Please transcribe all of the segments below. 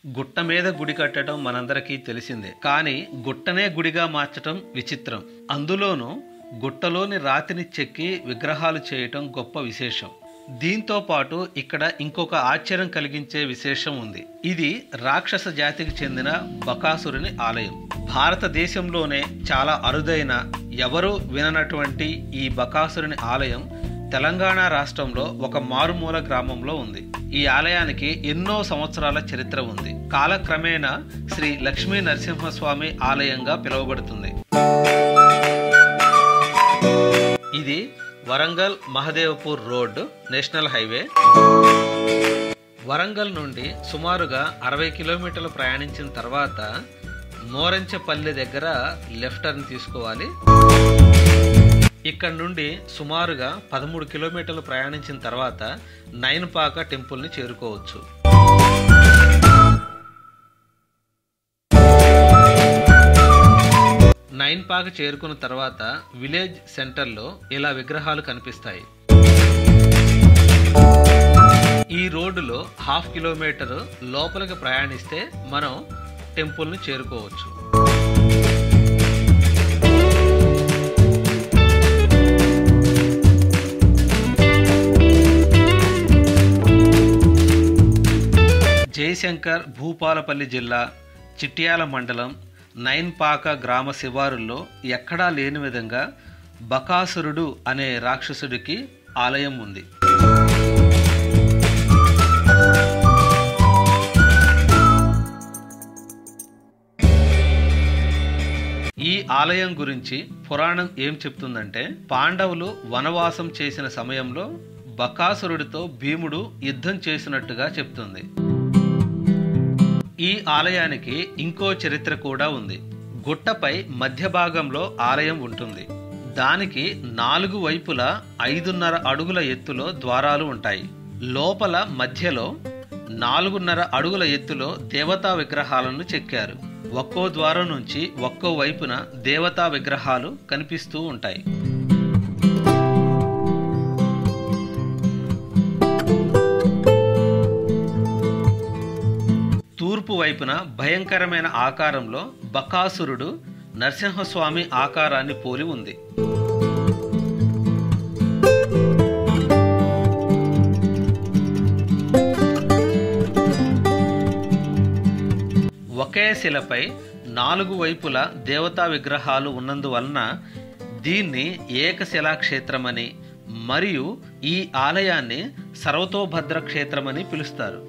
గుట్ట మీద గుడి కట్టడం మనందరికీ తెలిసిందే కానీ గుట్టనే గుడిగా మార్చటం విచిత్రం అందులోనూ గుట్టలోని రాతిని చెక్కి విగ్రహాలు చేయటం గొప్ప విశేషం దీంతో పాటు ఇక్కడ ఇంకొక ఆశ్చర్యం కలిగించే విశేషం ఉంది ఇది రాక్షస జాతికి చెందిన బకాసురుని ఆలయం భారతదేశంలోనే చాలా అరుదైన ఎవరూ విననటువంటి ఈ బకాసురుని ఆలయం తెలంగాణ రాష్ట్రంలో ఒక మారుమూల గ్రామంలో ఉంది ఈ ఆలయానికి ఎన్నో సంవత్సరాల చరిత్ర ఉంది కాలక్రమేణా శ్రీ లక్ష్మీ నరసింహస్వామి ఆలయంగా పిలువబడుతుంది ఇది Warangal Mahadevpur road national highway Warangal నుండి సుమారుగా అరవై కిలోమీటర్లు ప్రయాణించిన తర్వాత మోరంచెపల్లి దగ్గర లెఫ్ట్ టర్న్ తీసుకోవాలి ఇక్కడ నుండి సుమారుగా పదమూడు కిలోమీటర్లు ప్రయాణించిన తర్వాత నైన్పాక టెంపుల్ని చేరుకోవచ్చు నైన్ పాక చేరుకున్న తర్వాత విలేజ్ సెంటర్లో ఇలా విగ్రహాలు కనిపిస్తాయి ఈ రోడ్డులో హాఫ్ కిలోమీటర్ లోపలికి ప్రయాణిస్తే మనం టెంపుల్ని చేరుకోవచ్చు జయశంకర్ భూపాలపల్లి జిల్లా చిట్యాల మండలం నైన్పాక గ్రామ శివారుల్లో ఎక్కడా లేని విధంగా బకాసురుడు అనే రాక్షసుడికి ఆలయం ఉంది ఈ ఆలయం గురించి పురాణం ఏం చెప్తుందంటే పాండవులు వనవాసం చేసిన సమయంలో బకాసురుడితో భీముడు యుద్ధం చేసినట్టుగా చెప్తుంది ఈ ఆలయానికి ఇంకో చరిత్ర కూడా ఉంది గుట్టపై మధ్య భాగంలో ఆలయం ఉంటుంది దానికి నాలుగు వైపులా ఐదున్నర అడుగుల ఎత్తులో ద్వారాలు ఉంటాయి లోపల మధ్యలో నాలుగున్నర అడుగుల ఎత్తులో దేవతా విగ్రహాలను చెక్కారు ఒక్కో ద్వారం నుంచి ఒక్కో వైపున దేవతా విగ్రహాలు కనిపిస్తూ ఉంటాయి తూర్పు వైపున భయంకరమైన ఆకారంలో బకాసురుడు నరసింహస్వామి ఆకారాన్ని పోలి ఉంది ఒకే శిలపై నాలుగు వైపుల దేవతా విగ్రహాలు ఉన్నందువలన దీన్ని ఏకశిలా క్షేత్రమని మరియు ఈ ఆలయాన్ని సర్వతోభద్ర క్షేత్రమని పిలుస్తారు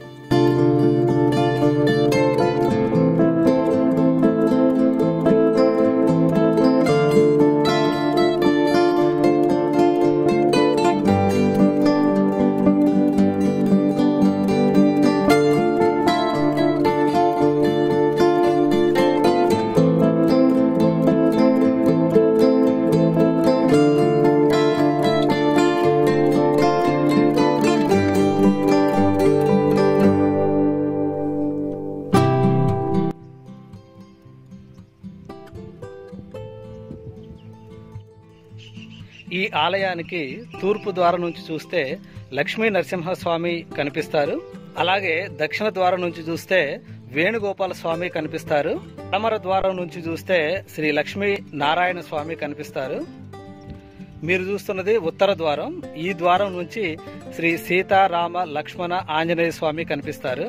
ఈ ఆలయానికి తూర్పు ద్వారం నుంచి చూస్తే లక్ష్మీ నరసింహస్వామి కనిపిస్తారు అలాగే దక్షిణ ద్వారం నుంచి చూస్తే వేణుగోపాల స్వామి కనిపిస్తారు పడమర ద్వారం నుంచి చూస్తే శ్రీ లక్ష్మీ నారాయణ స్వామి కనిపిస్తారు మీరు చూస్తున్నది ఉత్తర ద్వారం ఈ ద్వారం నుంచి శ్రీ సీతారామ లక్ష్మణ ఆంజనేయ స్వామి కనిపిస్తారు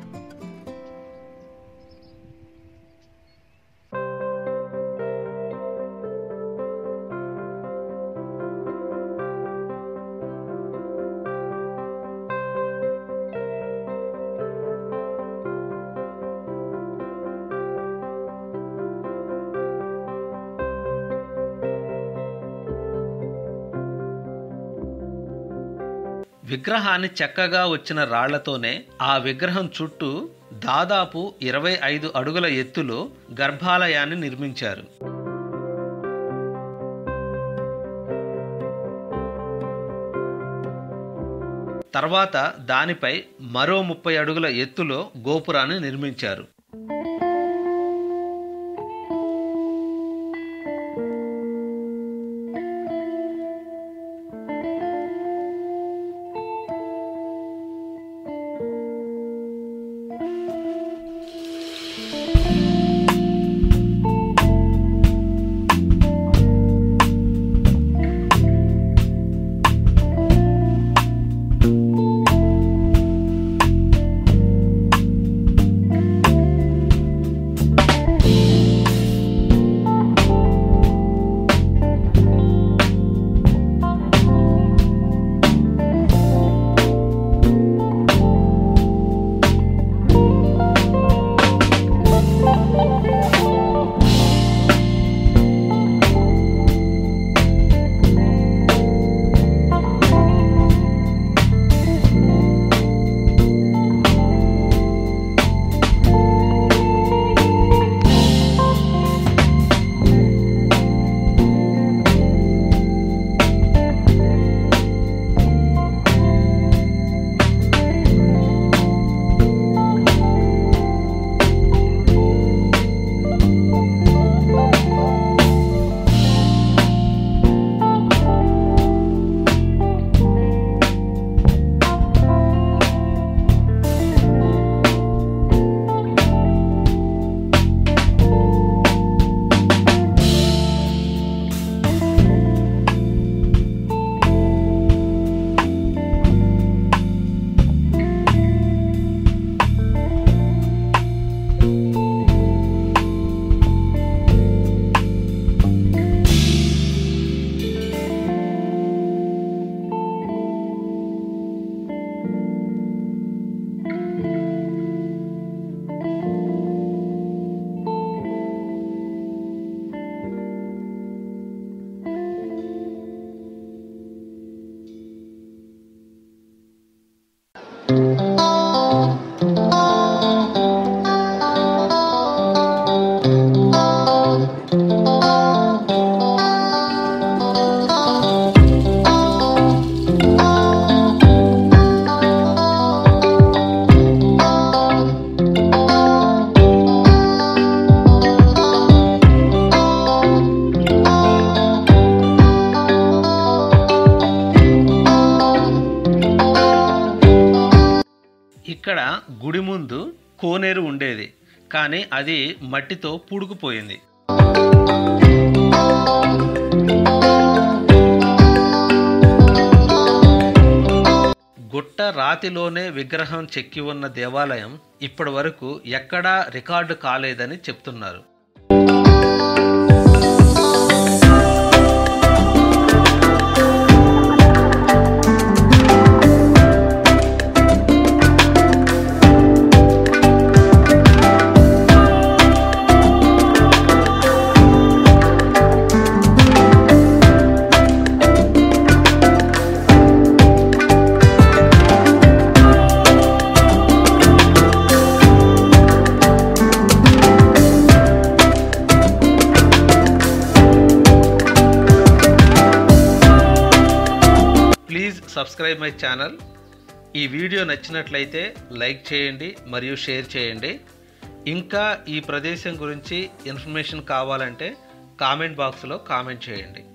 విగ్రహాన్ని చక్కగా వచ్చిన రాళ్లతోనే ఆ విగ్రహం చుట్టూ దాదాపు ఇరవై ఐదు అడుగుల ఎత్తులో గర్భాలయాన్ని నిర్మించారు తర్వాత దానిపై మరో ముప్పై అడుగుల ఎత్తులో గోపురాన్ని నిర్మించారు ఇక్కడ గుడి ముందు కోనేరు ఉండేది కానీ అది మట్టితో పూడుకుపోయింది గుట్ట రాతిలోనే విగ్రహం చెక్కి ఉన్న దేవాలయం ఇప్పటి వరకు ఎక్కడా రికార్డు కాలేదని చెప్తున్నారు ప్లీజ్ సబ్స్క్రైబ్ మై ఛానల్ ఈ వీడియో నచ్చినట్లయితే లైక్ చేయండి మరియు షేర్ చేయండి ఇంకా ఈ ప్రదేశం గురించి ఇన్ఫర్మేషన్ కావాలంటే కామెంట్ బాక్స్లో కామెంట్ చేయండి